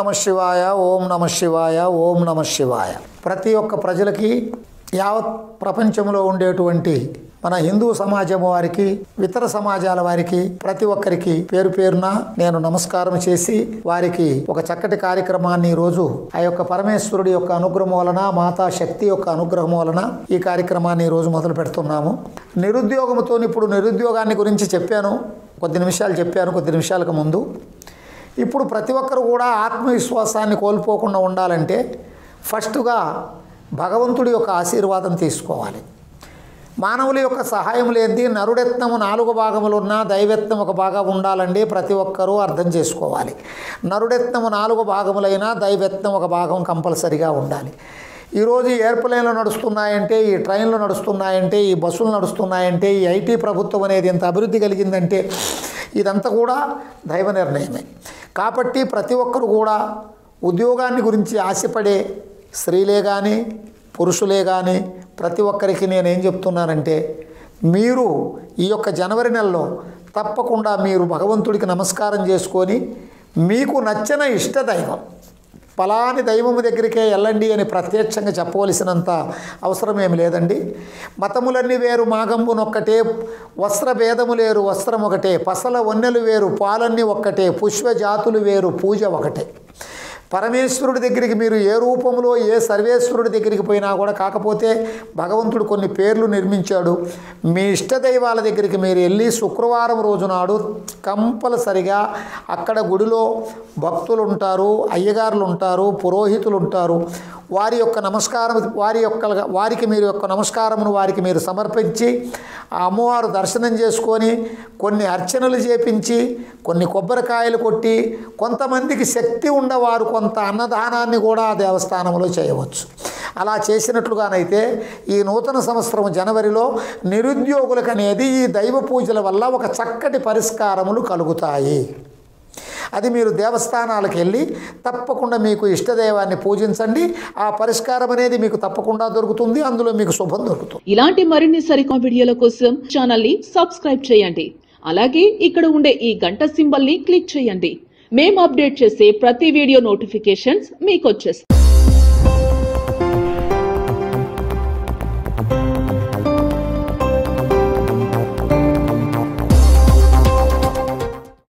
నమ శివాయ ఓం నమ శివాయ ఓం నమ శివాయ ప్రతి ఒక్క ప్రజలకి యావత్ ప్రపంచంలో ఉండేటువంటి మన హిందూ సమాజం వారికి ఇతర సమాజాల వారికి ప్రతి ఒక్కరికి పేరు పేరున నేను నమస్కారం చేసి వారికి ఒక చక్కటి కార్యక్రమాన్ని ఈ రోజు ఆ యొక్క పరమేశ్వరుడి యొక్క అనుగ్రహం వలన మాతా శక్తి యొక్క అనుగ్రహం వలన ఈ కార్యక్రమాన్ని ఈ రోజు మొదలు పెడుతున్నాము నిరుద్యోగంతో ఇప్పుడు నిరుద్యోగాన్ని గురించి చెప్పాను కొద్ది నిమిషాలు చెప్పాను కొద్ది నిమిషాలకు ముందు ఇప్పుడు ప్రతి ఒక్కరు కూడా ఆత్మవిశ్వాసాన్ని కోల్పోకుండా ఉండాలంటే ఫస్ట్గా భగవంతుడి యొక్క ఆశీర్వాదం తీసుకోవాలి మానవుల యొక్క సహాయం లేనిది నరుడెత్నము నాలుగు భాగములు ఉన్నా దైవెత్నం ఒక భాగం ఉండాలండి ప్రతి ఒక్కరూ అర్థం చేసుకోవాలి నరుడెత్నము నాలుగు భాగములైనా దైవెత్నం ఒక భాగం కంపల్సరిగా ఉండాలి ఈరోజు ఈ ఎయిర్ప్లేన్లు నడుస్తున్నాయంటే ఈ ట్రైన్లు నడుస్తున్నాయంటే ఈ బస్సులు నడుస్తున్నాయంటే ఈ ఐటీ ప్రభుత్వం అనేది ఎంత అభివృద్ధి కలిగిందంటే ఇదంతా కూడా దైవ నిర్ణయమే కాబట్టి ప్రతి ఒక్కరు కూడా ఉద్యోగాన్ని గురించి ఆశపడే స్త్రీలే కానీ పురుషులే కానీ ప్రతి ఒక్కరికి నేనేం చెప్తున్నానంటే మీరు ఈ యొక్క జనవరి నెలలో తప్పకుండా మీరు భగవంతుడికి నమస్కారం చేసుకొని మీకు నచ్చిన ఇష్ట దైవం ఫలాని దైవము దగ్గరికే వెళ్ళండి అని ప్రత్యక్షంగా చెప్పవలసినంత అవసరం ఏమి లేదండి మతములన్నీ వేరు మాగంబునొక్కటే వస్త్ర భేదము లేరు వస్త్రం ఒకటే పసల వన్నెలు వేరు పాలన్నీ ఒక్కటే పుష్ప జాతులు వేరు పూజ ఒకటే పరమేశ్వరుడి దగ్గరికి మీరు ఏ రూపంలో ఏ సర్వేశ్వరుడి దగ్గరికి పోయినా కూడా కాకపోతే భగవంతుడు కొన్ని పేర్లు నిర్మించాడు మీ ఇష్ట దైవాల దగ్గరికి మీరు వెళ్ళి శుక్రవారం రోజు నాడు కంపల్సరిగా అక్కడ గుడిలో భక్తులు ఉంటారు అయ్యగారులు ఉంటారు పురోహితులు ఉంటారు వారి యొక్క నమస్కారం వారి యొక్క వారికి మీరు యొక్క నమస్కారమును వారికి మీరు సమర్పించి ఆ అమ్మవారు దర్శనం చేసుకొని కొన్ని అర్చనలు చేపించి కొన్ని కొబ్బరికాయలు కొట్టి కొంతమందికి శక్తి ఉన్నవారు కొంత అన్నదానాన్ని కూడా ఆ దేవస్థానంలో చేయవచ్చు అలా చేసినట్లుగానైతే ఈ నూతన సంవత్సరం జనవరిలో నిరుద్యోగులకు అనేది ఈ దైవ పూజల వల్ల ఒక చక్కటి పరిష్కారములు కలుగుతాయి అది మీరు దేవస్థానాలకు వెళ్ళి తప్పకుండా మీకు ఇష్టదైవాన్ని పూజించండి ఆ పరిష్కారం అనేది మీకు తప్పకుండా దొరుకుతుంది అందులో మీకు శుభం దొరుకుతుంది ఇలాంటి మరిన్ని సరికొత్త వీడియోల కోసం ఛానల్ ని సబ్స్క్రైబ్ చేయండి అలాగే ఇక్కడ ఉండే ఈ గంట సింబల్ ని క్లిక్ చేయండి మేము అప్డేట్ చేసే ప్రతి వీడియో నోటిఫికేషన్స్ మీకు వచ్చేస్తాయి